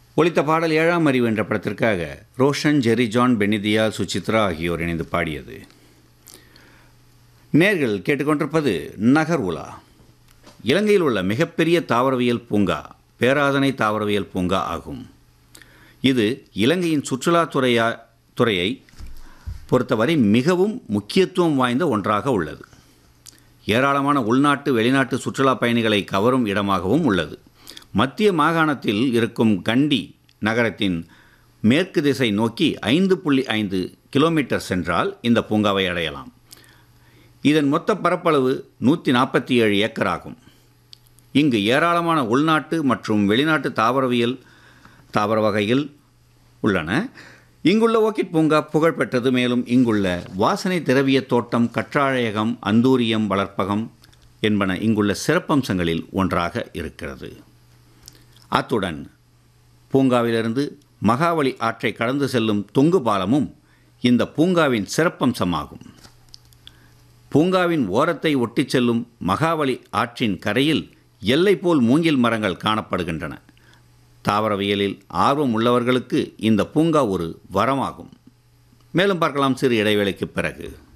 ஒலித்த பாடல் ஏழாம் அறிவு என்ற படத்திற்காக ரோஷன் ஜெரி ஜான் பெனிதியா சுசித்ரா ஆகியோர் இணைந்து பாடியது நேர்கள் கேட்டுக்கொண்டிருப்பது நகர் உலா இலங்கையில் உள்ள மிகப்பெரிய தாவரவியல் பூங்கா பேராதனை தாவரவியல் பூங்கா ஆகும் இது இலங்கையின் சுற்றுலாத்துறையா துறையை பொறுத்தவரை மிகவும் முக்கியத்துவம் வாய்ந்த ஒன்றாக உள்ளது ஏராளமான உள்நாட்டு வெளிநாட்டு சுற்றுலா பயணிகளை கவரும் இடமாகவும் உள்ளது மத்திய மாகாணத்தில் இருக்கும் கண்டி நகரத்தின் மேற்கு திசை நோக்கி ஐந்து புள்ளி ஐந்து கிலோமீட்டர் சென்றால் இந்த பூங்காவை அடையலாம் இதன் மொத்த பரப்பளவு நூற்றி நாற்பத்தி ஏழு ஏக்கர் ஆகும் இங்கு ஏராளமான உள்நாட்டு மற்றும் வெளிநாட்டு தாவரவியல் தாவர வகைகள் உள்ளன இங்குள்ள ஓக்கிட் பூங்கா புகழ்பெற்றது மேலும் இங்குள்ள வாசனை திரவிய தோட்டம் கற்றாழையகம் அந்தூரியம் வளர்ப்பகம் என்பன இங்குள்ள சிறப்பம்சங்களில் ஒன்றாக இருக்கிறது அத்துடன் பூங்காவிலிருந்து மகாவலி ஆற்றை கடந்து செல்லும் தொங்கு பாலமும் இந்த பூங்காவின் சிறப்பம்சமாகும் பூங்காவின் ஓரத்தை ஒட்டிச் செல்லும் மகாவலி ஆற்றின் கரையில் எல்லை போல் மூங்கில் மரங்கள் காணப்படுகின்றன தாவரவியலில் ஆர்வம் உள்ளவர்களுக்கு இந்த பூங்கா ஒரு வரமாகும் மேலும் பார்க்கலாம் சிறு இடைவேளைக்கு பிறகு